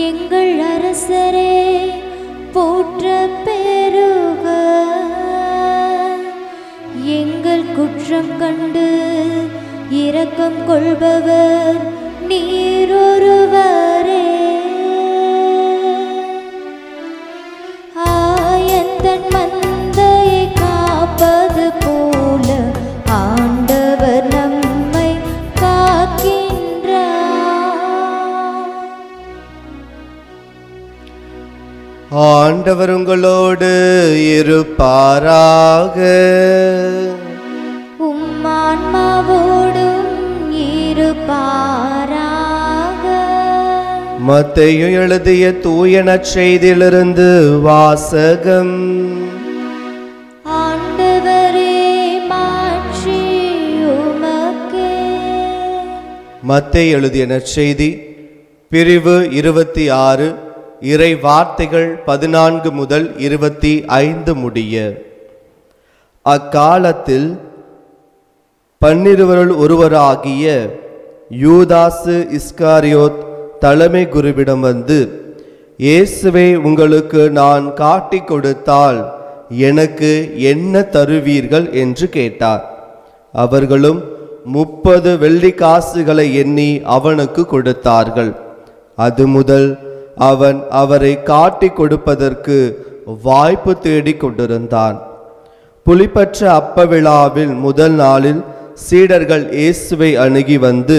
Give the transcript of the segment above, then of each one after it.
எங்கள் அரசரே போற்ற பெருக எங்கள் குற்றம் கண்டு இரக்கம் கொள்பவர் நீரொருவரே ஆயத்தன் மந்தையை காப்பது போல ஆண்டவர் நம்மை காக்கின்றார் ஆண்டவர் உங்களோடு இருப்பாராக உம்மான்மாவோடும் இருப்பாராக மத்தையும் எழுதிய தூய நற்செய்தியிலிருந்து வாசகம் ஆண்டவரே மாட்சி உமக்கே மத்தேயு எழுதிய நற்செய்தி பிரிவு இருபத்தி ஆறு இறை வார்த்தைகள் பதினான்கு முதல் இருபத்தி ஐந்து முடிய அக்காலத்தில் பன்னிருவருள் ஒருவராகிய யூதாசு இஸ்காரியோத் தலைமை குருவிடம் வந்து இயேசுவை உங்களுக்கு நான் காட்டிக் கொடுத்தால் எனக்கு என்ன தருவீர்கள் என்று கேட்டார் அவர்களும் முப்பது வெள்ளி காசுகளை எண்ணி அவனுக்கு கொடுத்தார்கள் அது முதல் அவன் அவரை காட்டிக் கொடுப்பதற்கு வாய்ப்பு தேடிக் கொண்டிருந்தான் புலிப்பற்ற அப்ப விழாவில் முதல் நாளில் சீடர்கள் இயேசுவை அணுகி வந்து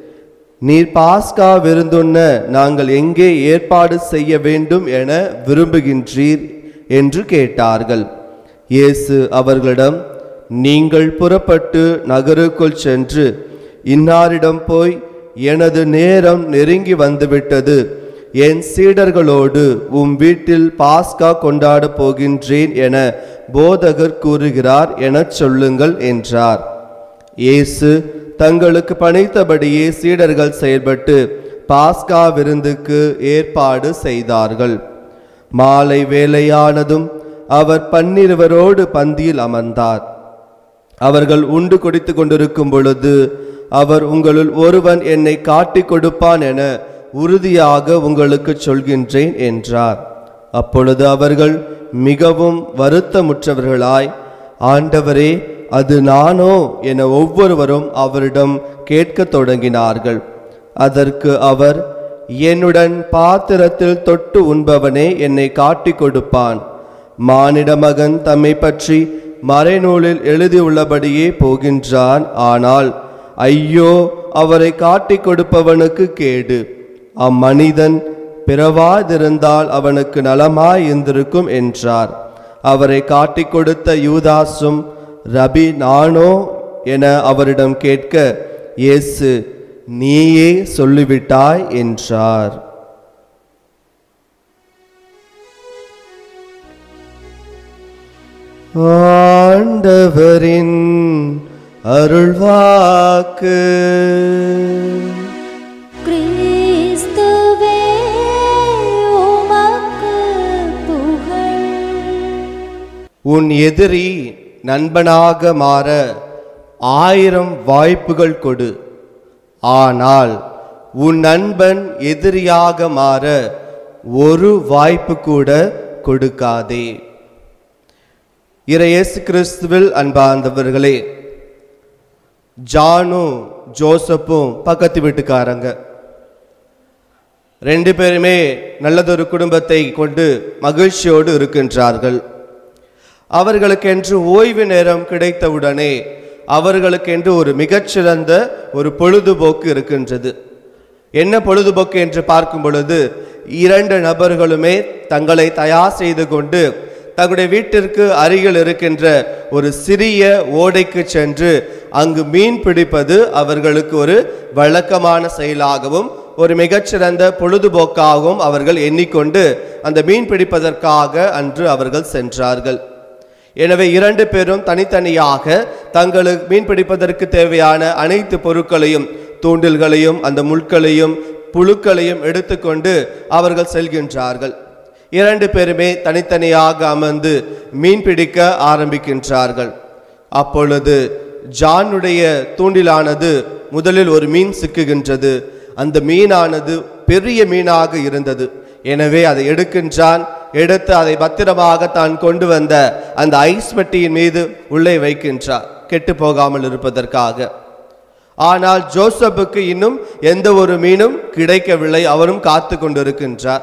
நீர் பாஸ்கா விருந்துண்ண நாங்கள் எங்கே ஏற்பாடு செய்ய வேண்டும் என விரும்புகின்றீர் என்று கேட்டார்கள் இயேசு அவர்களிடம் நீங்கள் புறப்பட்டு நகருக்குள் சென்று இன்னாரிடம் போய் எனது நேரம் நெருங்கி வந்துவிட்டது என் சீடர்களோடு உம் வீட்டில் பாஸ்கா கொண்டாடப் போகின்றேன் என போதகர் கூறுகிறார் எனச் சொல்லுங்கள் என்றார் இயேசு தங்களுக்கு பணித்தபடியே சீடர்கள் செயல்பட்டு பாஸ்கா விருந்துக்கு ஏற்பாடு செய்தார்கள் மாலை வேளையானதும் அவர் பன்னிருவரோடு பந்தியில் அமர்ந்தார் அவர்கள் உண்டு குடித்துக் கொண்டிருக்கும் பொழுது அவர் உங்களுள் ஒருவன் என்னை காட்டிக் கொடுப்பான் என உறுதியாக உங்களுக்கு சொல்கின்றேன் என்றார் அப்பொழுது அவர்கள் மிகவும் வருத்தமுற்றவர்களாய் ஆண்டவரே அது நானோ என ஒவ்வொருவரும் அவரிடம் கேட்கத் தொடங்கினார்கள் அதற்கு அவர் என்னுடன் பாத்திரத்தில் தொட்டு உண்பவனே என்னை காட்டிக் கொடுப்பான் மானிட மகன் தம்மை பற்றி மறைநூலில் எழுதியுள்ளபடியே போகின்றான் ஆனால் ஐயோ அவரை காட்டிக் கொடுப்பவனுக்கு கேடு அம்மனிதன் பிறவாதிருந்தால் அவனுக்கு நலமாய் இருந்திருக்கும் என்றார் அவரை காட்டிக் கொடுத்த யூதாசும் ரபி நானோ என அவரிடம் கேட்க இயேசு நீயே சொல்லிவிட்டாய் என்றார் ஆண்டவரின் அருள்வாக்கு கிறிஸ்துவே உமக்கு புகழ் உன் எதிரி நண்பனாக மாற ஆயிரம் வாய்ப்புகள் கொடு ஆனால் உன் நண்பன் எதிரியாக மாற ஒரு வாய்ப்பு கூட கொடுக்காதே இறையேசு கிறிஸ்துவில் அன்பார்ந்தவர்களே ஜானும் ஜோசப்பும் பக்கத்து வீட்டுக்காரங்க ரெண்டு பேருமே நல்லதொரு குடும்பத்தை கொண்டு மகிழ்ச்சியோடு இருக்கின்றார்கள் அவர்களுக்கென்று ஓய்வு நேரம் கிடைத்தவுடனே அவர்களுக்கென்று ஒரு மிகச்சிறந்த ஒரு பொழுதுபோக்கு இருக்கின்றது என்ன பொழுதுபோக்கு என்று பார்க்கும் பொழுது இரண்டு நபர்களுமே தங்களை தயார் செய்து கொண்டு தங்களுடைய வீட்டிற்கு அருகில் இருக்கின்ற ஒரு சிறிய ஓடைக்கு சென்று அங்கு மீன் பிடிப்பது அவர்களுக்கு ஒரு வழக்கமான செயலாகவும் ஒரு மிகச்சிறந்த பொழுதுபோக்காகவும் அவர்கள் எண்ணிக்கொண்டு அந்த மீன் பிடிப்பதற்காக அன்று அவர்கள் சென்றார்கள் எனவே இரண்டு பேரும் தனித்தனியாக தங்களுக்கு மீன் பிடிப்பதற்கு தேவையான அனைத்து பொருட்களையும் தூண்டில்களையும் அந்த முட்களையும் புழுக்களையும் எடுத்துக்கொண்டு அவர்கள் செல்கின்றார்கள் இரண்டு பேருமே தனித்தனியாக அமர்ந்து மீன் பிடிக்க ஆரம்பிக்கின்றார்கள் அப்பொழுது ஜானுடைய தூண்டிலானது முதலில் ஒரு மீன் சிக்குகின்றது அந்த மீனானது பெரிய மீனாக இருந்தது எனவே அதை எடுக்கின்றான் எடுத்து அதை பத்திரமாக தான் கொண்டு வந்த அந்த ஐஸ் பெட்டியின் மீது உள்ளே வைக்கின்றார் கெட்டு போகாமல் இருப்பதற்காக ஆனால் ஜோசப்புக்கு இன்னும் எந்த ஒரு மீனும் கிடைக்கவில்லை அவரும் காத்து கொண்டிருக்கின்றார்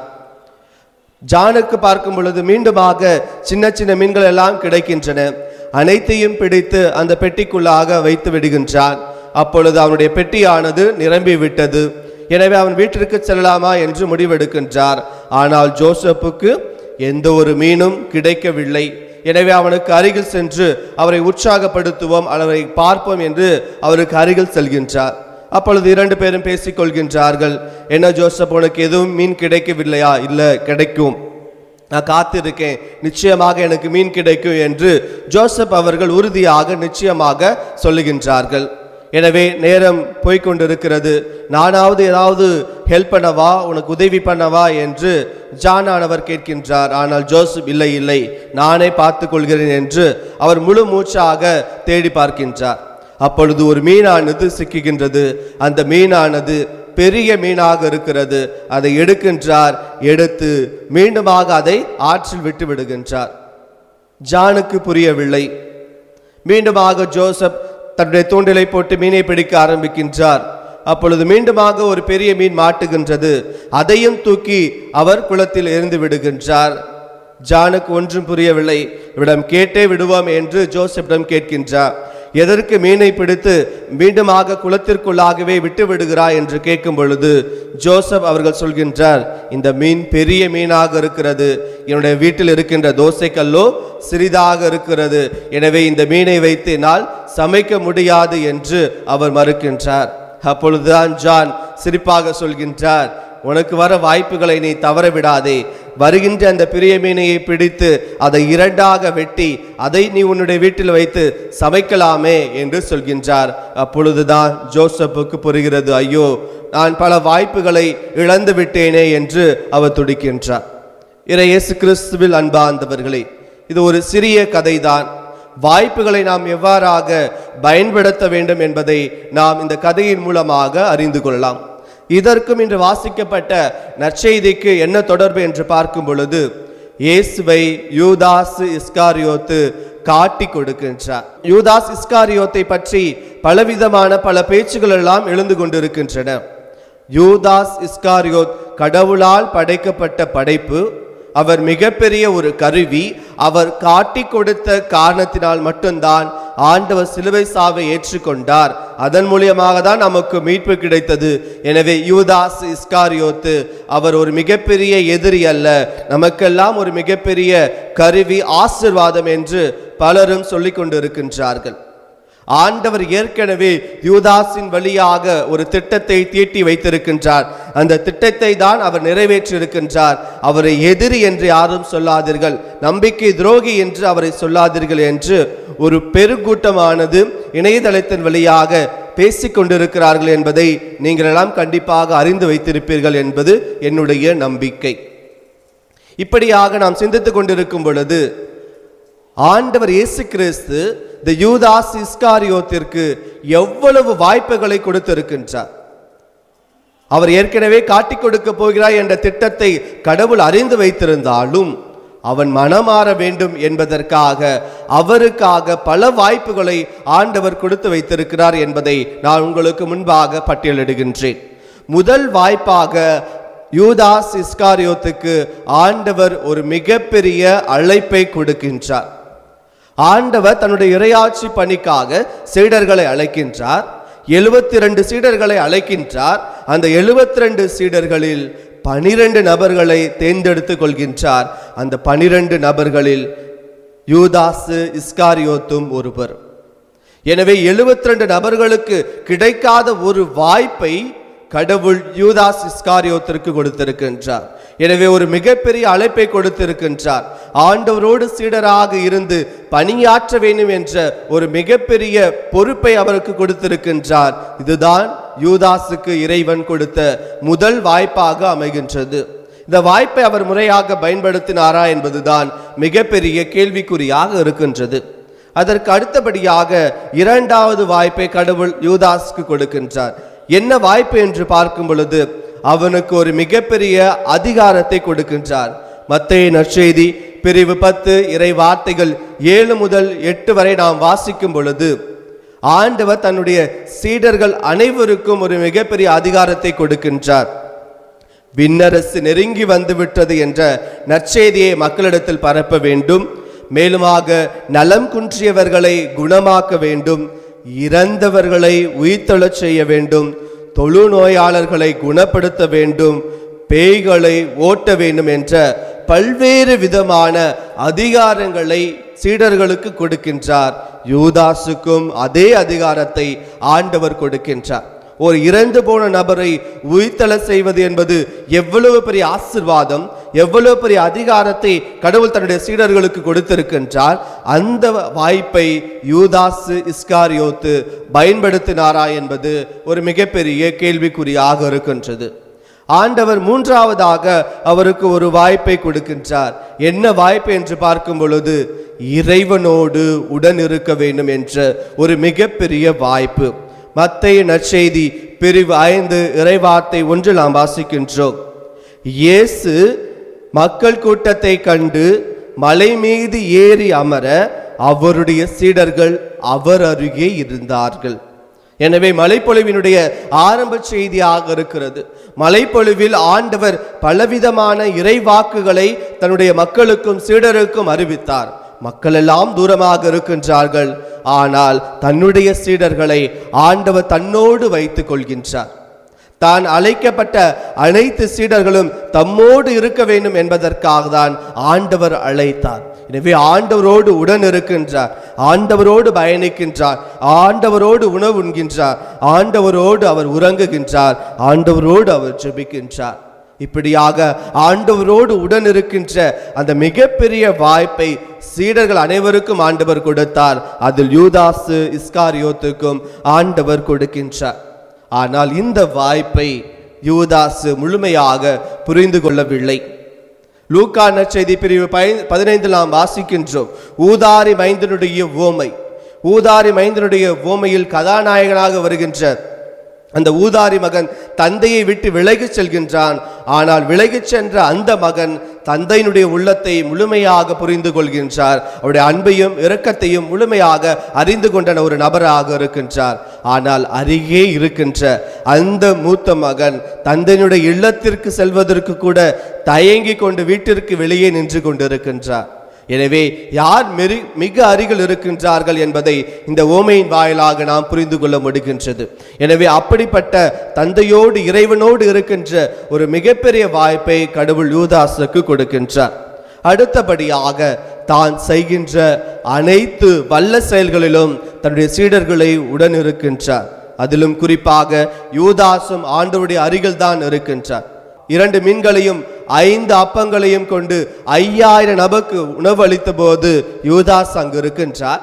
ஜானுக்கு பார்க்கும் பொழுது மீண்டுமாக சின்ன சின்ன மீன்கள் எல்லாம் கிடைக்கின்றன அனைத்தையும் பிடித்து அந்த பெட்டிக்குள்ளாக வைத்து விடுகின்றான் அப்பொழுது அவனுடைய பெட்டியானது நிரம்பி விட்டது எனவே அவன் வீட்டிற்கு செல்லலாமா என்று முடிவெடுக்கின்றார் ஆனால் ஜோசப்புக்கு எந்த ஒரு மீனும் கிடைக்கவில்லை எனவே அவனுக்கு அருகில் சென்று அவரை உற்சாகப்படுத்துவோம் அவரை பார்ப்போம் என்று அவருக்கு அருகில் செல்கின்றார் அப்பொழுது இரண்டு பேரும் பேசிக் கொள்கின்றார்கள் என்ன ஜோசப் உனக்கு எதுவும் மீன் கிடைக்கவில்லையா இல்லை கிடைக்கும் நான் காத்திருக்கேன் நிச்சயமாக எனக்கு மீன் கிடைக்கும் என்று ஜோசப் அவர்கள் உறுதியாக நிச்சயமாக சொல்லுகின்றார்கள் எனவே நேரம் போய்க்கொண்டிருக்கிறது நானாவது ஏதாவது ஹெல்ப் பண்ணவா உனக்கு உதவி பண்ணவா என்று ஜானானவர் கேட்கின்றார் ஆனால் ஜோசப் இல்லை இல்லை நானே பார்த்துக் கொள்கிறேன் என்று அவர் முழு மூச்சாக தேடி பார்க்கின்றார் அப்பொழுது ஒரு மீனானது சிக்குகின்றது அந்த மீனானது பெரிய மீனாக இருக்கிறது அதை எடுக்கின்றார் எடுத்து மீண்டுமாக அதை ஆற்றில் விட்டு விடுகின்றார் ஜானுக்கு புரியவில்லை மீண்டுமாக ஜோசப் தன்னுடைய தூண்டிலை போட்டு மீனை பிடிக்க ஆரம்பிக்கின்றார் அப்பொழுது மீண்டுமாக ஒரு பெரிய மீன் மாட்டுகின்றது அதையும் தூக்கி அவர் குளத்தில் எறிந்து விடுகின்றார் ஜானுக்கு ஒன்றும் புரியவில்லை இவ்விடம் கேட்டே விடுவோம் என்று ஜோசப்பிடம் கேட்கின்றார் எதற்கு மீனை பிடித்து மீண்டுமாக குளத்திற்குள்ளாகவே விட்டு விடுகிறாய் என்று கேட்கும் பொழுது ஜோசப் அவர்கள் சொல்கின்றார் இந்த மீன் பெரிய மீனாக இருக்கிறது என்னுடைய வீட்டில் இருக்கின்ற தோசைக்கல்லோ சிறிதாக இருக்கிறது எனவே இந்த மீனை வைத்து என்னால் சமைக்க முடியாது என்று அவர் மறுக்கின்றார் அப்பொழுதுதான் ஜான் சிரிப்பாக சொல்கின்றார் உனக்கு வர வாய்ப்புகளை நீ தவற விடாதே வருகின்ற அந்த பெரிய மீனையை பிடித்து அதை இரண்டாக வெட்டி அதை நீ உன்னுடைய வீட்டில் வைத்து சமைக்கலாமே என்று சொல்கின்றார் அப்பொழுதுதான் ஜோசப்புக்கு புரிகிறது ஐயோ நான் பல வாய்ப்புகளை இழந்து விட்டேனே என்று அவர் துடிக்கின்றார் இறை இயேசு கிறிஸ்துவில் அன்பார்ந்தவர்களே இது ஒரு சிறிய கதைதான் வாய்ப்புகளை நாம் எவ்வாறாக பயன்படுத்த வேண்டும் என்பதை நாம் இந்த கதையின் மூலமாக அறிந்து கொள்ளலாம் இதற்கும் இன்று வாசிக்கப்பட்ட நற்செய்திக்கு என்ன தொடர்பு என்று பார்க்கும் பொழுது இயேசுவை யூதாஸ் இஸ்காரியோத்து காட்டி கொடுக்கின்றார் யூதாஸ் இஸ்காரியோத்தை பற்றி பலவிதமான பல பேச்சுகள் எல்லாம் எழுந்து கொண்டிருக்கின்றன யூதாஸ் இஸ்காரியோத் கடவுளால் படைக்கப்பட்ட படைப்பு அவர் மிகப்பெரிய ஒரு கருவி அவர் காட்டி கொடுத்த காரணத்தினால் மட்டும்தான் ஆண்டவர் சிலுவை சாவை ஏற்றுக்கொண்டார் அதன் மூலியமாக தான் நமக்கு மீட்பு கிடைத்தது எனவே யூதாஸ் இஸ்காரியோத்து அவர் ஒரு மிகப்பெரிய எதிரி அல்ல நமக்கெல்லாம் ஒரு மிகப்பெரிய கருவி ஆசிர்வாதம் என்று பலரும் சொல்லிக் கொண்டிருக்கின்றார்கள் ஆண்டவர் ஏற்கனவே யூதாஸின் வழியாக ஒரு திட்டத்தை தீட்டி வைத்திருக்கின்றார் அந்த திட்டத்தை தான் அவர் நிறைவேற்றியிருக்கின்றார் அவரை எதிரி என்று யாரும் சொல்லாதீர்கள் நம்பிக்கை துரோகி என்று அவரை சொல்லாதீர்கள் என்று ஒரு பெருங்கூட்டமானது இணையதளத்தின் வழியாக பேசிக் கொண்டிருக்கிறார்கள் என்பதை நீங்கள் எல்லாம் கண்டிப்பாக அறிந்து வைத்திருப்பீர்கள் என்பது என்னுடைய நம்பிக்கை இப்படியாக நாம் சிந்தித்துக் கொண்டிருக்கும் பொழுது ஆண்டவர் இயேசு கிறிஸ்து இந்த யூதாஸ் இஸ்காரியோத்திற்கு எவ்வளவு வாய்ப்புகளை கொடுத்திருக்கின்றார் அவர் ஏற்கனவே காட்டிக் கொடுக்க போகிறார் என்ற திட்டத்தை கடவுள் அறிந்து வைத்திருந்தாலும் அவன் மனமாற வேண்டும் என்பதற்காக அவருக்காக பல வாய்ப்புகளை ஆண்டவர் கொடுத்து வைத்திருக்கிறார் என்பதை நான் உங்களுக்கு முன்பாக பட்டியலிடுகின்றேன் முதல் வாய்ப்பாக யூதாஸ் இஸ்காரியோத்துக்கு ஆண்டவர் ஒரு மிகப்பெரிய அழைப்பை கொடுக்கின்றார் ஆண்டவர் தன்னுடைய இறையாட்சி பணிக்காக சீடர்களை அழைக்கின்றார் எழுபத்தி ரெண்டு சீடர்களை அழைக்கின்றார் அந்த எழுபத்தி ரெண்டு சீடர்களில் பனிரெண்டு நபர்களை தேர்ந்தெடுத்துக் கொள்கின்றார் அந்த பனிரெண்டு நபர்களில் யூதாசு இஸ்காரியோத்தும் ஒருவர் எனவே 72 நபர்களுக்கு கிடைக்காத ஒரு வாய்ப்பை கடவுள் யூதாஸ் இஸ்காரியோத்திற்கு கொடுத்திருக்கின்றார் எனவே ஒரு மிகப்பெரிய அழைப்பை கொடுத்திருக்கின்றார் ஆண்டவரோடு சீடராக இருந்து பணியாற்ற வேண்டும் என்ற ஒரு மிகப்பெரிய பொறுப்பை அவருக்கு கொடுத்திருக்கின்றார் இதுதான் யூதாஸுக்கு இறைவன் கொடுத்த முதல் வாய்ப்பாக அமைகின்றது இந்த வாய்ப்பை அவர் முறையாக பயன்படுத்தினாரா என்பதுதான் மிகப்பெரிய கேள்விக்குறியாக இருக்கின்றது அதற்கு அடுத்தபடியாக இரண்டாவது வாய்ப்பை கடவுள் யூதாஸ்க்கு கொடுக்கின்றார் என்ன வாய்ப்பு என்று பார்க்கும் பொழுது அவனுக்கு ஒரு மிகப்பெரிய அதிகாரத்தை கொடுக்கின்றார் மத்தேய நற்செய்தி பிரிவு பத்து இறை வார்த்தைகள் ஏழு முதல் எட்டு வரை நாம் வாசிக்கும் பொழுது ஆண்டவர் தன்னுடைய சீடர்கள் அனைவருக்கும் ஒரு மிகப்பெரிய அதிகாரத்தை கொடுக்கின்றார் விண்ணரசு நெருங்கி வந்துவிட்டது என்ற நற்செய்தியை மக்களிடத்தில் பரப்ப வேண்டும் மேலுமாக நலம் குன்றியவர்களை குணமாக்க வேண்டும் இறந்தவர்களை உயிர்த்தெழச் செய்ய வேண்டும் தொழுநோயாளர்களை குணப்படுத்த வேண்டும் பேய்களை ஓட்ட வேண்டும் என்ற பல்வேறு விதமான அதிகாரங்களை சீடர்களுக்கு கொடுக்கின்றார் யூதாசுக்கும் அதே அதிகாரத்தை ஆண்டவர் கொடுக்கின்றார் ஒரு இறந்து போன நபரை உயிர்த்தல செய்வது என்பது எவ்வளவு பெரிய ஆசிர்வாதம் எவ்வளவு பெரிய அதிகாரத்தை கடவுள் தன்னுடைய சீடர்களுக்கு கொடுத்திருக்கின்றார் அந்த வாய்ப்பை யூதாசு இஸ்காரியோத்து பயன்படுத்தினாரா என்பது ஒரு மிகப்பெரிய கேள்விக்குறியாக இருக்கின்றது ஆண்டவர் மூன்றாவதாக அவருக்கு ஒரு வாய்ப்பை கொடுக்கின்றார் என்ன வாய்ப்பு என்று பார்க்கும் பொழுது இறைவனோடு உடன் இருக்க வேண்டும் என்ற ஒரு மிகப்பெரிய வாய்ப்பு மத்தேயு நற்செய்தி பிரிவு ஐந்து இறைவார்த்தை ஒன்று நாம் வாசிக்கின்றோம் இயேசு மக்கள் கூட்டத்தை கண்டு மலை மீது ஏறி அமர அவருடைய சீடர்கள் அவர் அருகே இருந்தார்கள் எனவே மலைப்பொழிவினுடைய ஆரம்ப செய்தியாக இருக்கிறது மலைப்பொழிவில் ஆண்டவர் பலவிதமான இறைவாக்குகளை தன்னுடைய மக்களுக்கும் சீடருக்கும் அறிவித்தார் மக்கள் எல்லாம் தூரமாக இருக்கின்றார்கள் ஆனால் தன்னுடைய சீடர்களை ஆண்டவர் தன்னோடு வைத்துக் கொள்கின்றார் தான் அழைக்கப்பட்ட அனைத்து சீடர்களும் தம்மோடு இருக்க வேண்டும் என்பதற்காக தான் ஆண்டவர் அழைத்தார் எனவே ஆண்டவரோடு உடன் இருக்கின்றார் ஆண்டவரோடு பயணிக்கின்றார் ஆண்டவரோடு உணவு உண்கின்றார் ஆண்டவரோடு அவர் உறங்குகின்றார் ஆண்டவரோடு அவர் ஜெபிக்கின்றார் இப்படியாக ஆண்டவரோடு உடன் இருக்கின்ற அந்த மிகப்பெரிய வாய்ப்பை சீடர்கள் அனைவருக்கும் ஆண்டவர் கொடுத்தார் அதில் யூதாசு இஸ்காரியோத்துக்கும் ஆண்டவர் கொடுக்கின்றார் ஆனால் இந்த வாய்ப்பை யூதாசு முழுமையாக புரிந்து கொள்ளவில்லை லூக்கா நற்செய்தி பிரிவு பை- பதினைந்தில் நாம் வாசிக்கின்றோம் ஊதாரி மைந்தனுடைய ஓமை ஊதாரி மைந்தனுடைய ஓமையில் கதாநாயகனாக வருகின்ற அந்த ஊதாரி மகன் தந்தையை விட்டு விலகிச் செல்கின்றான் ஆனால் விலகிச் சென்ற அந்த மகன் தந்தையினுடைய உள்ளத்தை முழுமையாக புரிந்து கொள்கின்றார் அவருடைய அன்பையும் இரக்கத்தையும் முழுமையாக அறிந்து கொண்ட ஒரு நபராக இருக்கின்றார் ஆனால் அருகே இருக்கின்ற அந்த மூத்த மகன் தந்தையினுடைய இல்லத்திற்கு செல்வதற்கு கூட தயங்கி கொண்டு வீட்டிற்கு வெளியே நின்று கொண்டிருக்கின்றார் எனவே யார் மெரி மிக அருகில் இருக்கின்றார்கள் என்பதை இந்த ஓமையின் வாயிலாக நாம் புரிந்து கொள்ள முடிகின்றது எனவே அப்படிப்பட்ட தந்தையோடு இறைவனோடு இருக்கின்ற ஒரு மிகப்பெரிய வாய்ப்பை கடவுள் யூதாசுக்கு கொடுக்கின்றார் அடுத்தபடியாக தான் செய்கின்ற அனைத்து வல்ல செயல்களிலும் தன்னுடைய சீடர்களை உடன் இருக்கின்றார் அதிலும் குறிப்பாக யூதாசும் ஆண்டவருடைய அருகில் தான் இருக்கின்றார் இரண்டு மீன்களையும் ஐந்து அப்பங்களையும் கொண்டு ஐயாயிரம் நபருக்கு உணவு அளித்த போது யூதாஸ் அங்கு இருக்கின்றார்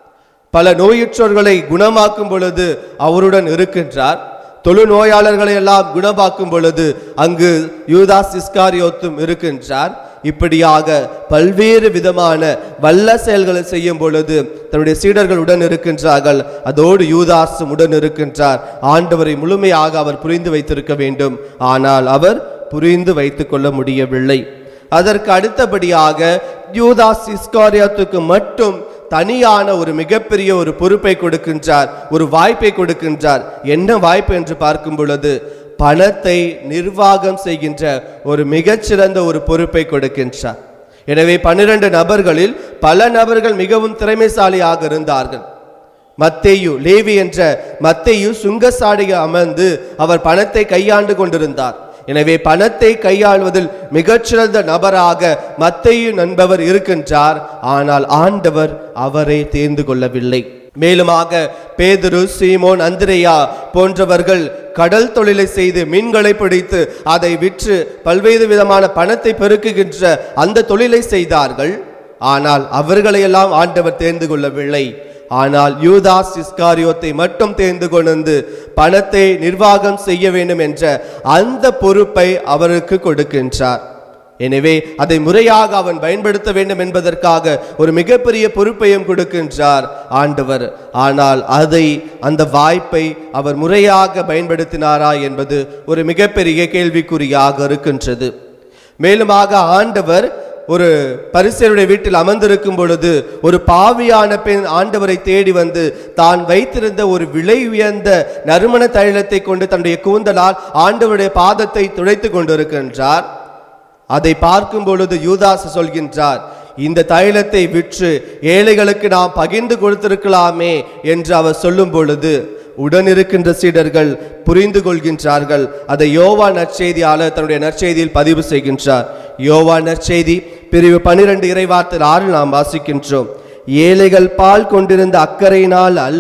பல நோயுற்றோர்களை குணமாக்கும் பொழுது அவருடன் இருக்கின்றார் தொழு நோயாளர்களை எல்லாம் குணமாக்கும் பொழுது அங்கு யூதாஸ் இஸ்காரியோத்தும் இருக்கின்றார் இப்படியாக பல்வேறு விதமான வல்ல செயல்களை செய்யும் பொழுது தன்னுடைய சீடர்கள் உடன் இருக்கின்றார்கள் அதோடு யூதாசும் உடன் இருக்கின்றார் ஆண்டவரை முழுமையாக அவர் புரிந்து வைத்திருக்க வேண்டும் ஆனால் அவர் புரிந்து வைத்துக் கொள்ள முடியவில்லை அதற்கு அடுத்தபடியாக யூதாஸ் இஸ்காரியாத்துக்கு மட்டும் தனியான ஒரு மிகப்பெரிய ஒரு பொறுப்பை கொடுக்கின்றார் ஒரு வாய்ப்பை கொடுக்கின்றார் என்ன வாய்ப்பு என்று பார்க்கும் பொழுது பணத்தை நிர்வாகம் செய்கின்ற ஒரு மிகச்சிறந்த ஒரு பொறுப்பை கொடுக்கின்றார் எனவே பன்னிரண்டு நபர்களில் பல நபர்கள் மிகவும் திறமைசாலியாக இருந்தார்கள் மத்தேயு லேவி என்ற மத்தேயு சுங்கசாடியில் அமர்ந்து அவர் பணத்தை கையாண்டு கொண்டிருந்தார் எனவே பணத்தை கையாள்வதில் மிகச்சிறந்த நபராக மத்தேயு நண்பவர் இருக்கின்றார் ஆனால் ஆண்டவர் அவரை தேர்ந்து கொள்ளவில்லை மேலுமாக பேதுரு சீமோன் அந்திரேயா போன்றவர்கள் கடல் தொழிலை செய்து மீன்களை பிடித்து அதை விற்று பல்வேறு விதமான பணத்தை பெருக்குகின்ற அந்த தொழிலை செய்தார்கள் ஆனால் அவர்களையெல்லாம் ஆண்டவர் தேர்ந்து கொள்ளவில்லை ஆனால் யூதாஸ் இஸ்காரியோத்தை மட்டும் தேர்ந்து கொண்டு பணத்தை நிர்வாகம் செய்ய வேண்டும் என்ற அந்த பொறுப்பை அவருக்கு கொடுக்கின்றார் எனவே அதை முறையாக அவன் பயன்படுத்த வேண்டும் என்பதற்காக ஒரு மிகப்பெரிய பொறுப்பையும் கொடுக்கின்றார் ஆண்டவர் ஆனால் அதை அந்த வாய்ப்பை அவர் முறையாக பயன்படுத்தினாரா என்பது ஒரு மிகப்பெரிய கேள்விக்குறியாக இருக்கின்றது மேலுமாக ஆண்டவர் ஒரு பரிசருடைய வீட்டில் அமர்ந்திருக்கும் பொழுது ஒரு பாவியான பெண் ஆண்டவரை தேடி வந்து தான் வைத்திருந்த ஒரு விலை உயர்ந்த நறுமண தைலத்தை கொண்டு தன்னுடைய கூந்தலால் ஆண்டவருடைய பாதத்தை துடைத்து கொண்டிருக்கின்றார் அதை பார்க்கும் பொழுது யூதாஸ் சொல்கின்றார் இந்த தைலத்தை விற்று ஏழைகளுக்கு நாம் பகிர்ந்து கொடுத்திருக்கலாமே என்று அவர் சொல்லும் பொழுது உடன் இருக்கின்ற சீடர்கள் புரிந்து கொள்கின்றார்கள் அதை யோவா நற்செய்தியாளர் தன்னுடைய நற்செய்தியில் பதிவு செய்கின்றார் யோவா நற்செய்தி பிரிவு பனிரெண்டு இறைவார்த்தில் ஆறு நாம் வாசிக்கின்றோம் ஏழைகள் பால் கொண்டிருந்த அக்கறையினால் அல்ல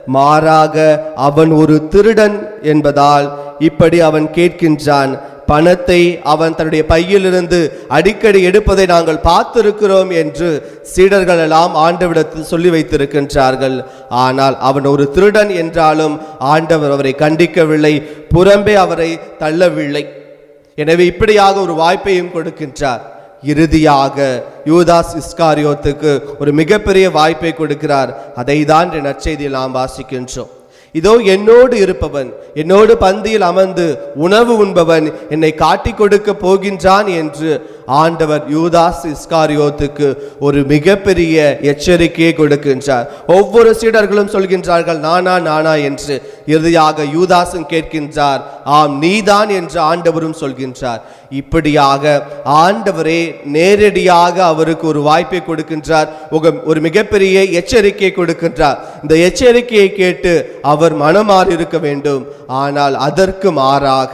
மாறாக அவன் ஒரு திருடன் என்பதால் இப்படி அவன் கேட்கின்றான் பணத்தை அவன் தன்னுடைய பையிலிருந்து அடிக்கடி எடுப்பதை நாங்கள் பார்த்திருக்கிறோம் என்று சீடர்கள் எல்லாம் ஆண்டவிடத்தில் சொல்லி வைத்திருக்கின்றார்கள் ஆனால் அவன் ஒரு திருடன் என்றாலும் ஆண்டவர் அவரை கண்டிக்கவில்லை புறம்பே அவரை தள்ளவில்லை எனவே இப்படியாக ஒரு வாய்ப்பையும் கொடுக்கின்றார் இறுதியாக யூதாஸ் இஸ்காரியோத்துக்கு ஒரு மிகப்பெரிய வாய்ப்பை கொடுக்கிறார் அதை தான் நற்செய்தியில் நாம் வாசிக்கின்றோம் இதோ என்னோடு இருப்பவன் என்னோடு பந்தியில் அமர்ந்து உணவு உண்பவன் என்னை காட்டிக் கொடுக்க போகின்றான் என்று ஆண்டவர் யூதாஸ் இஸ்காரியோத்துக்கு ஒரு மிகப்பெரிய எச்சரிக்கையை கொடுக்கின்றார் ஒவ்வொரு சீடர்களும் சொல்கின்றார்கள் நானா நானா என்று இறுதியாக யூதாசும் கேட்கின்றார் ஆம் நீதான் என்று ஆண்டவரும் சொல்கின்றார் இப்படியாக ஆண்டவரே நேரடியாக அவருக்கு ஒரு வாய்ப்பை கொடுக்கின்றார் ஒரு- ஒரு மிகப்பெரிய எச்சரிக்கை கொடுக்கின்றார் இந்த எச்சரிக்கையை கேட்டு அவர் மனமாறி இருக்க வேண்டும் ஆனால் அதற்கு மாறாக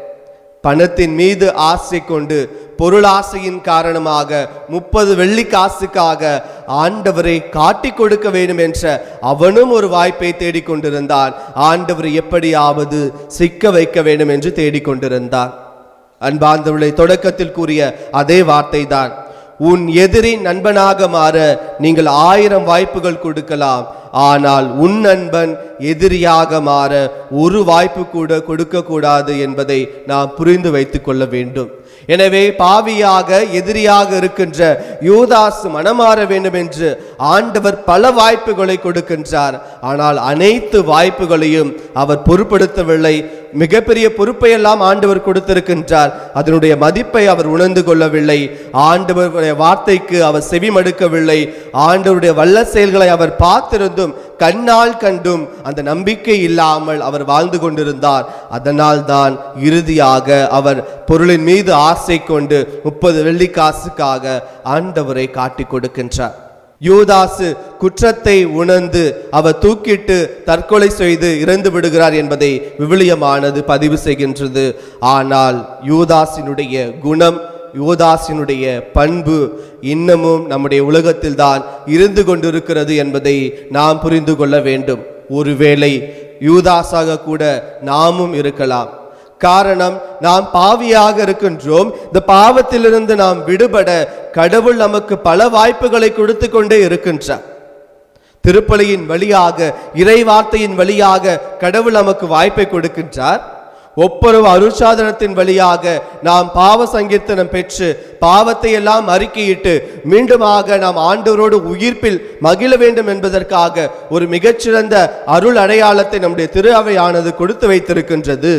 பணத்தின் மீது ஆசை கொண்டு பொருளாசையின் காரணமாக முப்பது வெள்ளி காசுக்காக ஆண்டவரை காட்டிக் கொடுக்க வேண்டும் என்ற அவனும் ஒரு வாய்ப்பை தேடிக்கொண்டிருந்தான் ஆண்டவரை எப்படியாவது சிக்க வைக்க வேண்டும் என்று தேடிக்கொண்டிருந்தான் அன்பார்ந்தவளை தொடக்கத்தில் கூறிய அதே வார்த்தை தான் உன் எதிரி நண்பனாக மாற நீங்கள் ஆயிரம் வாய்ப்புகள் கொடுக்கலாம் ஆனால் உன் நண்பன் எதிரியாக மாற ஒரு வாய்ப்பு கூட கொடுக்க கூடாது என்பதை நாம் புரிந்து வைத்துக் கொள்ள வேண்டும் எனவே பாவியாக எதிரியாக இருக்கின்ற யூதாஸ் மனமாற வேண்டும் என்று ஆண்டவர் பல வாய்ப்புகளை கொடுக்கின்றார் ஆனால் அனைத்து வாய்ப்புகளையும் அவர் பொருட்படுத்தவில்லை மிகப்பெரிய பொறுப்பையெல்லாம் ஆண்டவர் கொடுத்திருக்கின்றார் அதனுடைய மதிப்பை அவர் உணர்ந்து கொள்ளவில்லை ஆண்டவருடைய வார்த்தைக்கு அவர் செவி மடுக்கவில்லை ஆண்டவருடைய வல்ல செயல்களை அவர் பார்த்திருந்தும் கண்ணால் கண்டும் அந்த நம்பிக்கை இல்லாமல் அவர் வாழ்ந்து கொண்டிருந்தார் அதனால் தான் இறுதியாக அவர் பொருளின் மீது ஆசை கொண்டு முப்பது வெள்ளிக்காசுக்காக ஆண்டவரை காட்டிக் கொடுக்கின்றார் யூதாசு குற்றத்தை உணர்ந்து அவர் தூக்கிட்டு தற்கொலை செய்து இறந்து விடுகிறார் என்பதை விவிலியமானது பதிவு செய்கின்றது ஆனால் யூதாசினுடைய குணம் யூதாசினுடைய பண்பு இன்னமும் நம்முடைய உலகத்தில் தான் இருந்து கொண்டிருக்கிறது என்பதை நாம் புரிந்து கொள்ள வேண்டும் ஒருவேளை யூதாஸாக கூட நாமும் இருக்கலாம் காரணம் நாம் பாவியாக இருக்கின்றோம் இந்த பாவத்திலிருந்து நாம் விடுபட கடவுள் நமக்கு பல வாய்ப்புகளை கொடுத்து கொண்டே இருக்கின்றார் திருப்பலியின் வழியாக இறை வார்த்தையின் வழியாக கடவுள் நமக்கு வாய்ப்பை கொடுக்கின்றார் ஒப்புரவு அருட்சாதனத்தின் வழியாக நாம் பாவ சங்கீர்த்தனம் பெற்று பாவத்தை எல்லாம் அறிக்கையிட்டு மீண்டுமாக நாம் ஆண்டவரோடு உயிர்ப்பில் மகிழ வேண்டும் என்பதற்காக ஒரு மிகச்சிறந்த அருள் அடையாளத்தை நம்முடைய திரு அவையானது கொடுத்து வைத்திருக்கின்றது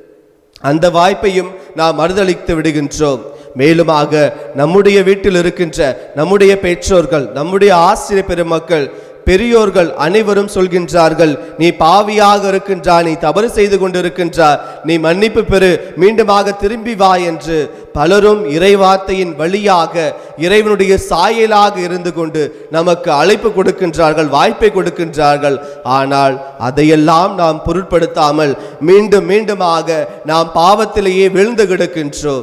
அந்த வாய்ப்பையும் நாம் மறுதளித்து விடுகின்றோம் மேலுமாக நம்முடைய வீட்டில் இருக்கின்ற நம்முடைய பெற்றோர்கள் நம்முடைய ஆசிரியர் பெருமக்கள் பெரியோர்கள் அனைவரும் சொல்கின்றார்கள் நீ பாவியாக இருக்கின்றா நீ தவறு செய்து கொண்டிருக்கின்றார் நீ மன்னிப்பு பெறு மீண்டுமாக திரும்பி வா என்று பலரும் இறைவார்த்தையின் வழியாக இறைவனுடைய சாயலாக இருந்து கொண்டு நமக்கு அழைப்பு கொடுக்கின்றார்கள் வாய்ப்பை கொடுக்கின்றார்கள் ஆனால் அதையெல்லாம் நாம் பொருட்படுத்தாமல் மீண்டும் மீண்டுமாக நாம் பாவத்திலேயே விழுந்து கிடக்கின்றோம்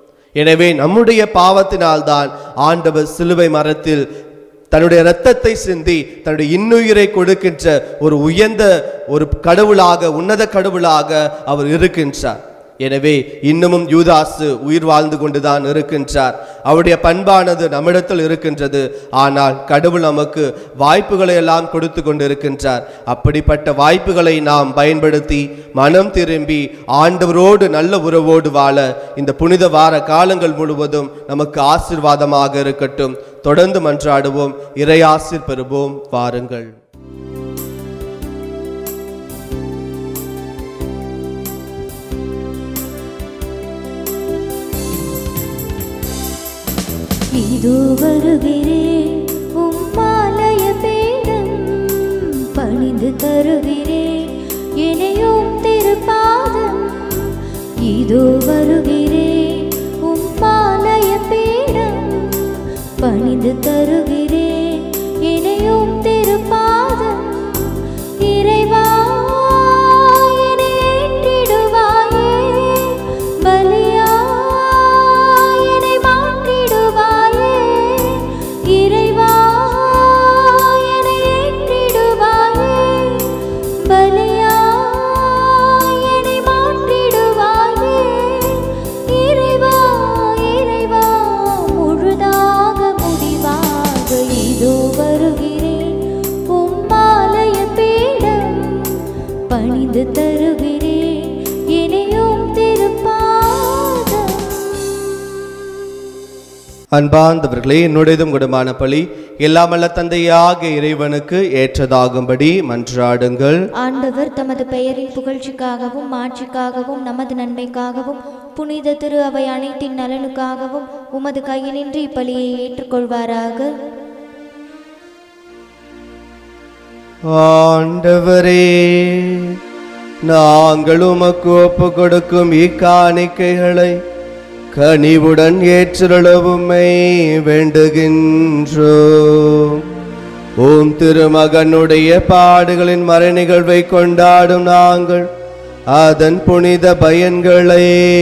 எனவே நம்முடைய பாவத்தினால்தான் ஆண்டவர் சிலுவை மரத்தில் தன்னுடைய இரத்தத்தை சிந்தி தன்னுடைய இன்னுயிரை கொடுக்கின்ற ஒரு உயர்ந்த ஒரு கடவுளாக உன்னத கடவுளாக அவர் இருக்கின்றார் எனவே இன்னமும் யூதாசு உயிர் வாழ்ந்து கொண்டுதான் இருக்கின்றார் அவருடைய பண்பானது நம்மிடத்தில் இருக்கின்றது ஆனால் கடவுள் நமக்கு வாய்ப்புகளை எல்லாம் கொடுத்து கொண்டிருக்கின்றார் அப்படிப்பட்ட வாய்ப்புகளை நாம் பயன்படுத்தி மனம் திரும்பி ஆண்டவரோடு நல்ல உறவோடு வாழ இந்த புனித வார காலங்கள் முழுவதும் நமக்கு ஆசீர்வாதமாக இருக்கட்டும் தொடர்ந்து மன்றாடுவோம் இறையாசிர் பெறுவோம் வாருங்கள் இதோ வருகிறேன் உம்மாலய பீடம் பணிந்து தருகிறேன் இணையும் திருப்பாதம் இதோ வருகிறேன் உம்மாலய பீடம் பணிந்து தருகிறேன் இணையும் திருப்பாதம் இறைவா என்னை ஏற்றிடுவாயே பலியா என்னை மாற்றிடுவாயே இறைவா என்னை ஏற்றிடுவாயே பலியா என்னை மாற்றிடுவாயே இறைவா இறைவா முழுதாக முடிவாக இதோ வருகிறேன் உம்மாலய பீடம் பணிந்து தருகிறேன் இணையும் திருப்பாதம் அன்பார்ந்தவர்களே என்னுடையதும் குடும்பமான பலி எல்லாமல்ல தந்தையாக இறைவனுக்கு ஏற்றதாகும்படி மன்றாடுங்கள் ஆண்டவர் தமது பெயரின் புகழ்ச்சிக்காகவும் மாட்சிக்காகவும் நமது நன்மைக்காகவும் புனித திரு அவை அனைத்தின் நலனுக்காகவும் உமது கையினின்று இப்பலியை ஏற்றுக்கொள்வாராக ஆண்டவரே நாங்கள் உமக்கு ஒப்பு கொடுக்கும் இக்காணிக்கைகளை கனிவுடன் ஏற்றளவுமை வேண்டுகின்றோம் ஓம் திருமகனுடைய பாடுகளின் மறை நிகழ்வை கொண்டாடும் நாங்கள் அதன் புனித பயன்களை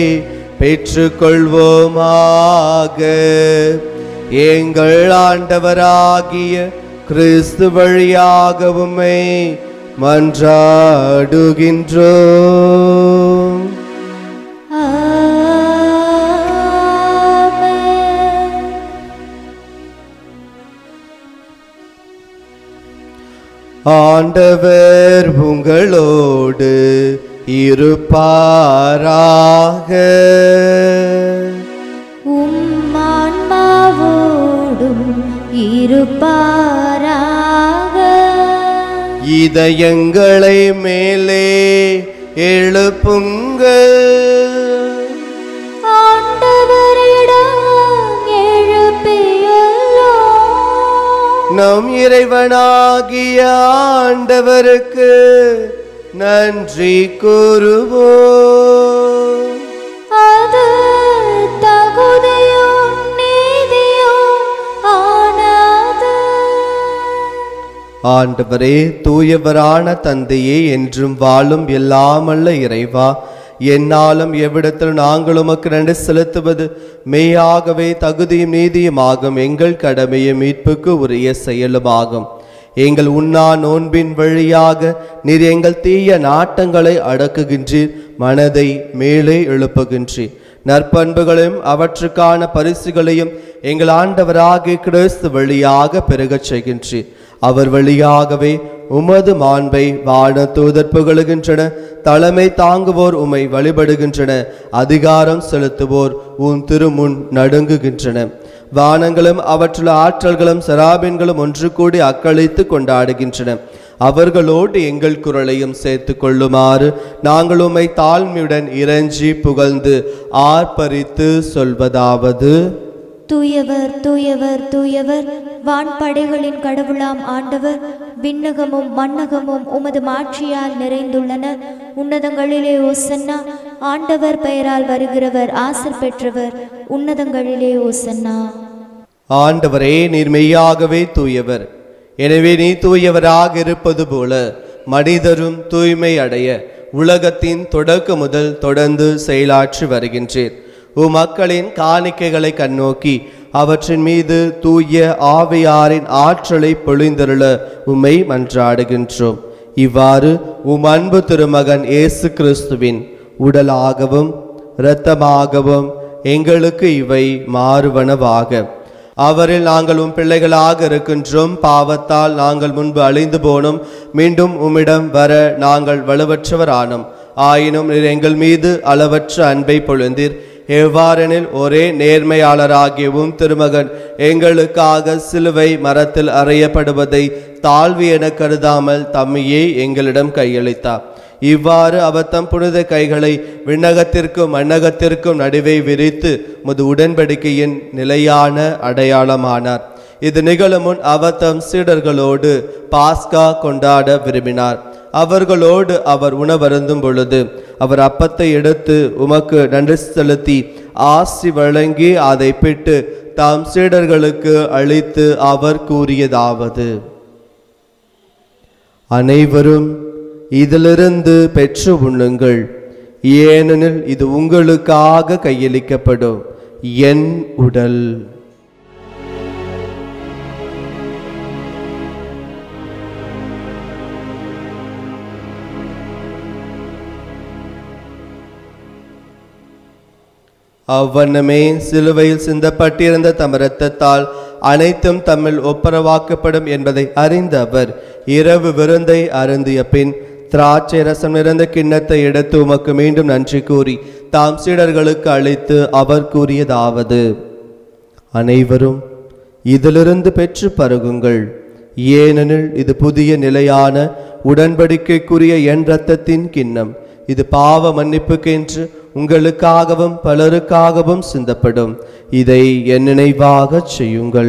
பெற்றுக்கொள்வோமாக எங்கள் ஆண்டவராகிய கிறிஸ்து வழியாக உம்மை மன்றாடுகின்றோம் ஆமென். ஆண்டவர் உங்களோடு இருப்பாராக உம் ஆன்மாவோடும் இருப்பாராக இதயங்களை மேலே எழுப்புங்கள் ஆண்டவரிடம் எழுப்பியுள்ளோம் நம் இறைவனாகிய ஆண்டவருக்கு நன்றி கூறுவோம் அது தகுதியும் நீதியும் ஆனது ஆண்டவரே தூயவரான தந்தையே என்றும் வாழும் எல்லாமல்ல இறைவா என்னாலும் எவ்விடத்தில் நாங்கள் உமக்கு நன்றி செலுத்துவது மெய்யாகவே தகுதியும் நீதியுமாகும் எங்கள் கடமையும் மீட்புக்கு உரிய செயலுமாகும் எங்கள் உண்ணா நோன்பின் வழியாக நீர் எங்கள் தீய நாட்டங்களை அடக்குகின்றீர் மனதை மேலே எழுப்புகின்றீர் நற்பண்புகளையும் அவற்றுக்கான பரிசுகளையும் எங்கள் ஆண்டவராகிய கிறிஸ்து வழியாக பெருகச் செய்கின்றீர் அவர் வழியாகவே உமது மாண்பை வாழ தூதர் புகழுகின்றன தலைமை தாங்குவோர் உமை வழிபடுகின்றன அதிகாரம் செலுத்துவோர் உன் திருமுன் நடுங்குகின்றன வானங்களும் அவற்றுள்ள ஆற்றல்களும் சராபின்களும் ஒன்று கூடி அக்களித்து கொண்டாடுகின்றன அவர்களோடு எங்கள் குரலையும் சேர்த்து கொள்ளுமாறு நாங்கள் உம்மை தாழ்மையுடன் இறைஞ்சி புகழ்ந்து ஆர்ப்பரித்து சொல்வதாவது தூயவர் தூயவர் தூயவர் வான்படைகளின் கடவுளாம் ஆண்டவர் விண்ணகமும் மண்ணகமும் உமது மாட்சியால் நிறைந்துள்ளன உன்னதங்களிலே ஓசன்னா ஆண்டவர் பெயரால் வருகிறவர் ஆசர் பெற்றவர் உன்னதங்களிலே ஓசன்னா ஆண்டவரே நீர் மெய்யாகவே தூயவர் எனவே நீ தூயவராக இருப்பது போல மனிதரும் தூய்மை அடைய உலகத்தின் தொடக்க முதல் தொடர்ந்து செயலாற்றி வருகின்றீர் உம் மக்களின் காணிக்கைகளை கண்ணோக்கி அவற்றின் மீது தூய ஆவியாரின் ஆற்றலை பொழிந்தருள உம்மை மன்றாடுகின்றோம் இவ்வாறு உம் அன்பு திருமகன் இயேசு கிறிஸ்துவின் உடலாகவும் இரத்தமாகவும் எங்களுக்கு இவை மாறுவனவாக அவரில் நாங்கள் உம் பிள்ளைகளாக இருக்கின்றோம் பாவத்தால் நாங்கள் முன்பு அழிந்து போனோம் மீண்டும் உம்மிடம் வர நாங்கள் வலுவற்றவரானோம் ஆயினும் நீர் எங்கள் மீது அளவற்ற அன்பை பொழுந்தீர் எவ்வாறெனில் ஒரே நேர்மையாளராகியவும் திருமகன் எங்களுக்காக சிலுவை மரத்தில் அறையப்படுவதை தாழ்வு என கருதாமல் தம்மையே எங்களிடம் கையளித்தார் இவ்வாறு அவர் தம் புனித கைகளை விண்ணகத்திற்கும் மண்ணகத்திற்கும் நடுவே விரித்து முது உடன்படிக்கையின் நிலையான அடையாளமானார் இது நிகழும் முன் அவர் தம் சீடர்களோடு பாஸ்கா கொண்டாட விரும்பினார் அவர்களோடு அவர் உணவருந்தும் பொழுது அவர் அப்பத்தை எடுத்து உமக்கு நன்றி செலுத்தி ஆசி வழங்கி அதை பிட்டு தாம் சீடர்களுக்கு அளித்து அவர் கூறியதாவது அனைவரும் இதிலிருந்து பெற்று உண்ணுங்கள் ஏனெனில் இது உங்களுக்காக கையளிக்கப்படும் என் உடல் அவ்வண்ணமே சிலுவையில் சிந்தப்பட்டிருந்த தம் இரத்தத்தால் அனைத்தும் தம்மில் ஒப்புரவாக்கப்படும் என்பதை அறிந்த அவர் இரவு விருந்தை அருந்திய பின் திராட்சை ரசம் நிறைந்த கிண்ணத்தை எடுத்து உமக்கு மீண்டும் நன்றி கூறி தாம் சீடர்களுக்கு அளித்து அவர் கூறியதாவது அனைவரும் இதிலிருந்து பெற்று பருகுங்கள் ஏனெனில் இது புதிய நிலையான உடன்படிக்கைக்குரிய என் இரத்தத்தின் கிண்ணம் இது பாவ மன்னிப்புக்கென்று உங்களுக்காகவும் பலருக்காகவும் சிந்தப்படும் இதை என் நினைவாகச் செய்யுங்கள்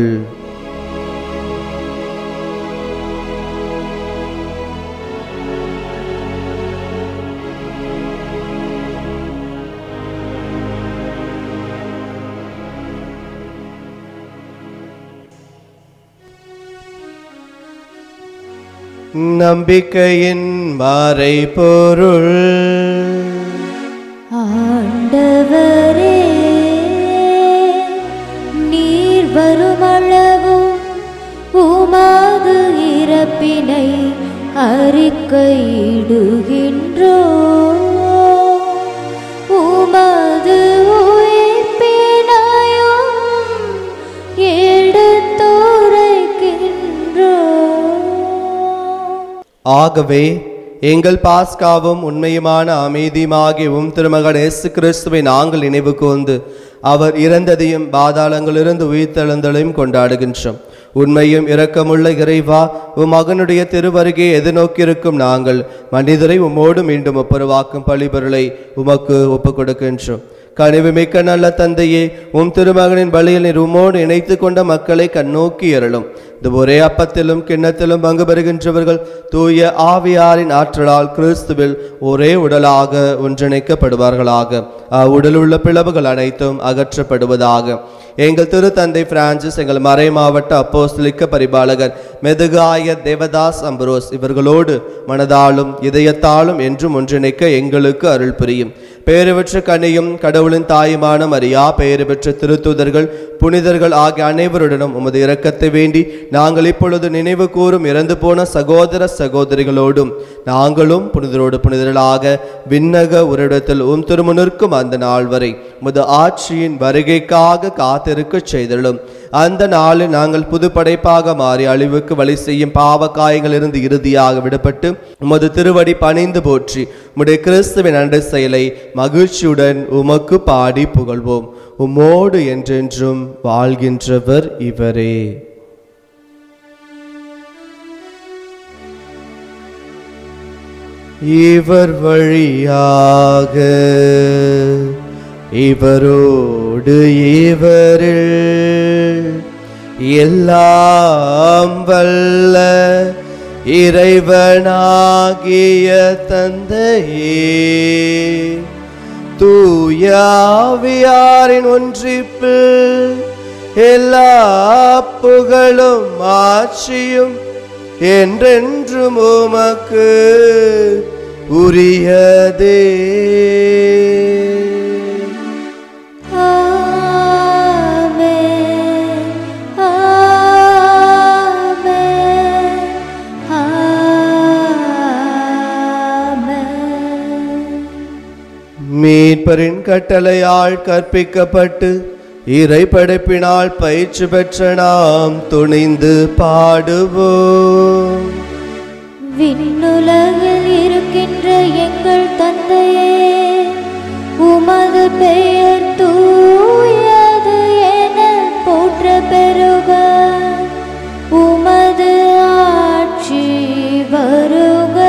நம்பிக்கையின் மறைபொருள் ஆண்டவரே நீர் வருமளவும் உமது இறப்பினை அறிக்கையிடுகின்றோ உமது உயிர்ப்பினையும் எடுத்துரைக்கின்றோ ஆகவே எங்கள் பாஸ்காவும் உண்மையுமான அமைதியுமாகியும் திருமகன் இயேசு கிறிஸ்துவை நாங்கள் நினைவு கூர்ந்து அவர் இறந்ததையும் பாதாளங்களிலிருந்து உயிர்த்தெழுந்தலையும் கொண்டாடுகின்றோம் உண்மையும் இரக்கமுள்ள இறைவா உம் மகனுடைய திருவருகே எதிர்நோக்கியிருக்கும் நாங்கள் மனிதரை உம்மோடு மீண்டும் ஒப்புரவாக்கும் பழிபொருளை உமக்கு ஒப்புக் கொடுக்கின்றோம் கனிவு மிக்க நல்ல தந்தையே உம் திருமகனின் பலியில் நீர் உம்மோடு இணைத்து கொண்ட மக்களை கண்ணோக்கி எறலும் இந்த ஒரே அப்பத்திலும் கிண்ணத்திலும் பங்கு பெறுகின்றவர்கள் தூய ஆவியாரின் ஆற்றலால் கிறிஸ்துவில் ஒரே உடலாக ஒன்றிணைக்கப்படுவார்களாக உடல் உள்ள பிளவுகள் அனைத்தும் அகற்றப்படுவதாக எங்கள் திருத்தந்தை பிரான்சிஸ் எங்கள் மறை மாவட்ட அப்போஸ்தலிக்க பரிபாலகர் மெதுகாய தேவதாஸ் அம்பரோஸ் இவர்களோடு மனதாலும் இதயத்தாலும் என்றும் ஒன்றிணைக்க எங்களுக்கு அருள் புரியும் பேறு பெற்ற கனியும் கடவுளின் தாயுமான மரியா பேறு பெற்ற திருத்தூதர்கள் புனிதர்கள் ஆகிய அனைவருடனும் உமது இரக்கத்தை வேண்டி நாங்கள் இப்பொழுது நினைவு கூறும் இறந்து போன சகோதர சகோதரிகளோடும் நாங்களும் புனிதரோடு புனிதர்களாக விண்ணக உரிடத்தில் உம் திருமுனிற்கும் அந்த நாள் வரை உமது ஆட்சியின் வருகைக்காக காத்திருக்கச் செய்தலும் அந்த நாளில் நாங்கள் புது படைப்பாக மாறி அழிவுக்கு வழி செய்யும் பாவ காயங்களிலிருந்து இறுதியாக விடுபட்டு உமது திருவடி பணிந்து போற்றி உம்முடைய கிறிஸ்துவின் அண்டை செயலை மகிழ்ச்சியுடன் உமக்கு பாடி புகழ்வோம் உம்மோடு என்றென்றும் வாழ்கின்றவர் இவரே இவர் வழியாக இவரோடு இவரில் எல்லாம் வல்ல இறைவனாகிய தந்தையே தூயாவியாரின் ஒன்றிப்பில் எல்லா புகழும் ஆட்சியும் என்றென்றும் உமக்கு உரியதே ஆமென் ஆமென் ஆமென் மீட்பராகிய மீட்பரின் கட்டளையால் கற்பிக்கப்பட்டு இறை படைப்பினால் பயிற்சி பெற்ற நாம் துணிந்து பாடுவோம் விண்ணுலகில் இருக்கின்ற எங்கள் தந்தையே உமது பெயர் தூயது என போற்ற பெருக உமது ஆட்சி வருக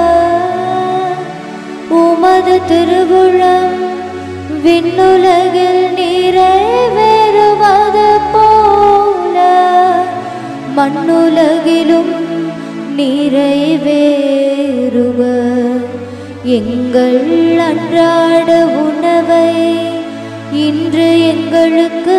உமது திருவுளம் விண்ணுலகில் நிறைவேறுவது போல மண்ணுலகிலும் நிறைவேறுக எங்கள் அன்றாட உணவை இன்று எங்களுக்கு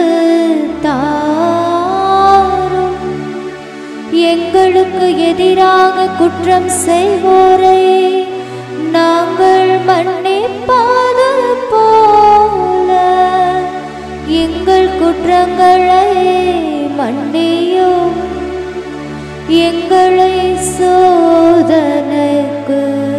தாரும் எங்களுக்கு எதிராக குற்றம் செய்வோரை நாங்கள் மன்னிப்பது போல எங்கள் குற்றங்களை மன்னியும் எங்களை சோதனைக்கு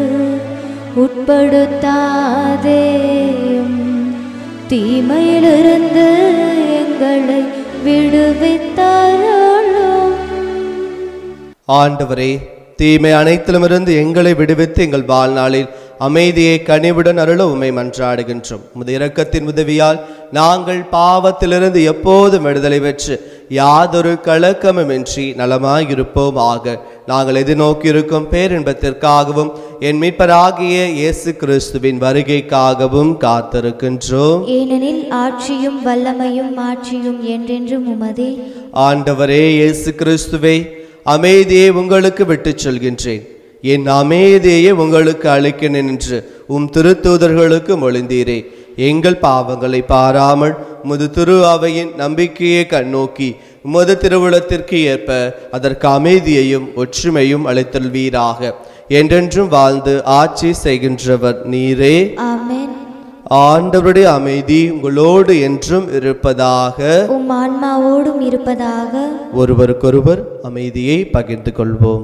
உட்படுத்தாதேயும் தீமையிலிருந்து எங்களை விடுவித்தருளும் ஆண்டவரே தீமை அனைத்திலுமிருந்து எங்களை விடுவித்து எங்கள் வாழ்நாளில் அமைதியை கனிவுடன் அருள உமை மன்றாடுகின்றோம் உமது இரக்கத்தின் உதவியால் நாங்கள் பாவத்திலிருந்து எப்போதும் விடுதலை பெற்று யாதொரு கலக்கமுமின்றி நலமாயிருப்போம் ஆக நாங்கள் எதிர்நோக்கியிருக்கும் பேரின்பத்திற்காகவும் என் மீட்பராகிய இயேசு கிறிஸ்துவின் வருகைக்காகவும் காத்திருக்கின்றோம் ஏனெனில் ஆட்சியும் வல்லமையும் மாட்சியும் என்றென்றும் உமதே ஆண்டவரே இயேசு கிறிஸ்துவே அமைதியை உங்களுக்கு விட்டுச் சொல்கின்றேன் என் அமைதியை உங்களுக்கு அளிக்கிறேன் என்று உம் திருத்தூதர்களுக்கு மொழிந்தீரே எங்கள் பாவங்களை பாராமல் உமது திரு அவையின் நம்பிக்கையை கண்ணோக்கி உமது திருவுளத்திற்கு ஏற்ப அதற்கு அமைதியையும் ஒற்றுமையும் அளித்தல்வீராக என்றென்றும் வாழ்ந்து ஆட்சி செய்கின்றவர் நீரே ஆமென் ஆண்டவருடைய அமைதி உங்களோடு என்றும் இருப்பதாக உம் ஆன்மாவோடும் இருப்பதாக ஒருவருக்கொருவர் அமைதியை பகிர்ந்து கொள்வோம்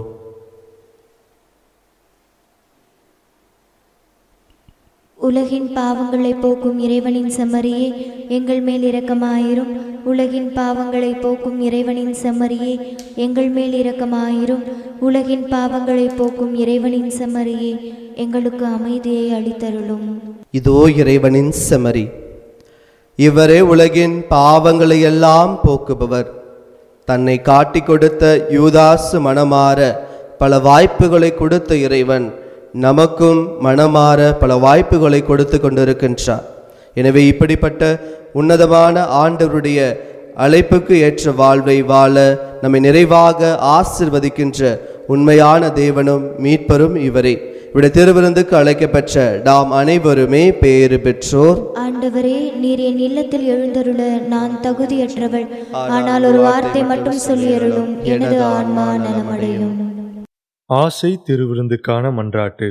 உலகின் பாவங்களை போக்கும் இறைவனின் செம்மறியே எங்கள் மேல் இரக்கமாயிரும் உலகின் பாவங்களை போக்கும் இறைவனின் செம்மறியே எங்கள் மேல் இரக்கமாயிரும் உலகின் பாவங்களை போக்கும் இறைவனின் செம்மறியே எங்களுக்கு அமைதியை அளித்தருளும் இதோ இறைவனின் செமரி இவரே உலகின் பாவங்களை எல்லாம் போக்குபவர் தன்னை காட்டிக் கொடுத்த யூதாசு மனமாற பல வாய்ப்புகளை கொடுத்த இறைவன் நமக்கும் மனமாற பல வாய்ப்புகளை கொடுத்து கொண்டிருக்கின்றார் எனவே இப்படிப்பட்ட உன்னதமான ஆண்டவருடைய அழைப்புக்கு ஏற்ற வாழ்வை வாழ நம்மை நிறைவாக ஆசிர்வதிக்கின்ற உண்மையான தேவனும் மீட்பரும் இவரே இவருடைய திருவிருந்துக்கு அழைக்கப்பெற்ற நாம் அனைவருமே பேறு பெற்றோர் ஆண்டவரே நீர் என் இல்லத்தில் எழுந்தருள நான் தகுதியற்றவள் ஆனால் ஒரு வார்த்தை மட்டும் சொல்லியருளும் எனது ஆன்மா நலமடையும் ஆசை திருவிருந்துக்கான மன்றாட்டு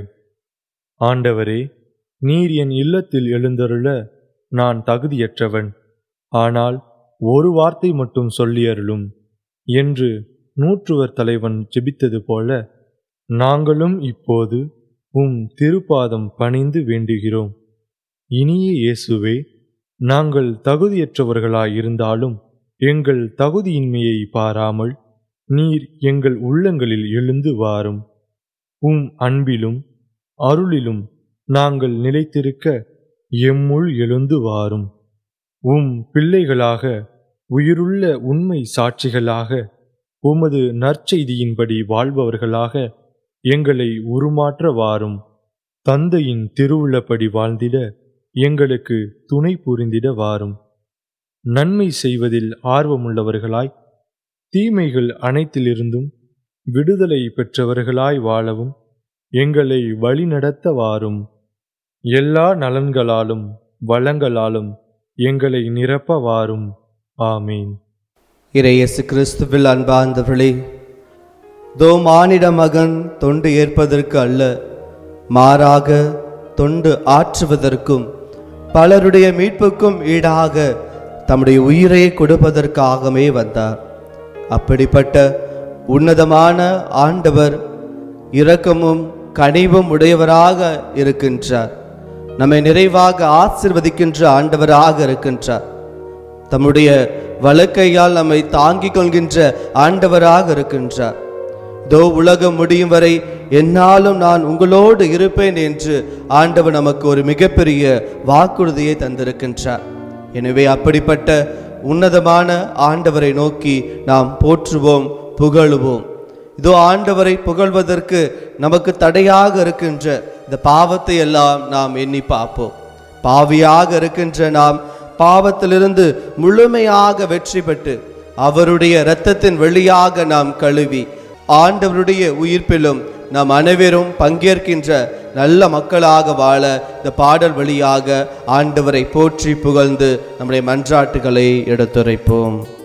ஆண்டவரே நீர் என் இல்லத்தில் எழுந்தருள நான் தகுதியற்றவன் ஆனால் ஒரு வார்த்தை மட்டும் சொல்லியருளும் என்று நூற்றுவர் தலைவன் ஜெபித்தது போல நாங்களும் இப்போது உம் திருப்பாதம் பணிந்து வேண்டுகிறோம் இனிய இயேசுவே நாங்கள் தகுதியற்றவர்களாயிருந்தாலும் எங்கள் தகுதியின்மையை பாராமல் நீர் எங்கள் உள்ளங்களில் எழுந்து வாரும் உம் அன்பிலும் அருளிலும் நாங்கள் நிலைத்திருக்க எம்முள் எழுந்து வாரும் உம் பிள்ளைகளாக உயிருள்ள உண்மை சாட்சிகளாக உமது நற்செய்தியின்படி வாழ்பவர்களாக எங்களை உருமாற்ற வாரும் தந்தையின் திருவுள்ளப்படி வாழ்ந்திட எங்களுக்கு துணை புரிந்திட வாரும் நன்மை செய்வதில் ஆர்வமுள்ளவர்களாய் தீமைகள் அனைத்திலிருந்தும் விடுதலை பெற்றவர்களாய் வாழவும் எங்களை வழிநடத்த வாரும் எல்லா நலன்களாலும் வளங்களாலும் எங்களை நிரப்ப வாரும் ஆமீன் இறையேசு கிறிஸ்துவில் அன்பார்ந்தவர்களே தோ மானிட மகன் தொண்டு ஏற்பதற்கு அல்ல மாறாக தொண்டு ஆற்றுவதற்கும் பலருடைய மீட்புக்கும் ஈடாக தம்முடைய உயிரை கொடுப்பதற்காகவே வந்தார் அப்படிப்பட்ட உன்னதமான ஆண்டவர் இரக்கமும் கனிவும் உடையவராக இருக்கின்றார் நம்மை நிறைவாக ஆசிர்வதிக்கின்ற ஆண்டவராக இருக்கின்றார் தம்முடைய வழக்கையால் நம்மை தாங்கிக் கொள்கின்ற ஆண்டவராக இருக்கின்றார் இதோ உலகம் முடியும் வரை என்னாலும் நான் உங்களோடு இருப்பேன் என்று ஆண்டவர் நமக்கு ஒரு மிகப்பெரிய வாக்குறுதியை தந்திருக்கின்றார் எனவே அப்படிப்பட்ட உன்னதமான ஆண்டவரை நோக்கி நாம் போற்றுவோம் புகழுவோம் இதோ ஆண்டவரை புகழ்வதற்கு நமக்கு தடையாக இருக்கின்ற இந்த பாவத்தை எல்லாம் நாம் எண்ணி பார்ப்போம் பாவியாக இருக்கின்ற நாம் பாவத்திலிருந்து முழுமையாக வெற்றி பெற்று அவருடைய இரத்தத்தின் வழியாக நாம் கழுவி ஆண்டவருடைய உயிர்ப்பிலும் நாம் அனைவரும் பங்கேற்கின்ற நல்ல மக்களாக வாழ இந்த பாடல் வழியாக ஆண்டவரை போற்றி புகழ்ந்து நம்முடைய மன்றாட்டுகளை எடுத்துரைப்போம்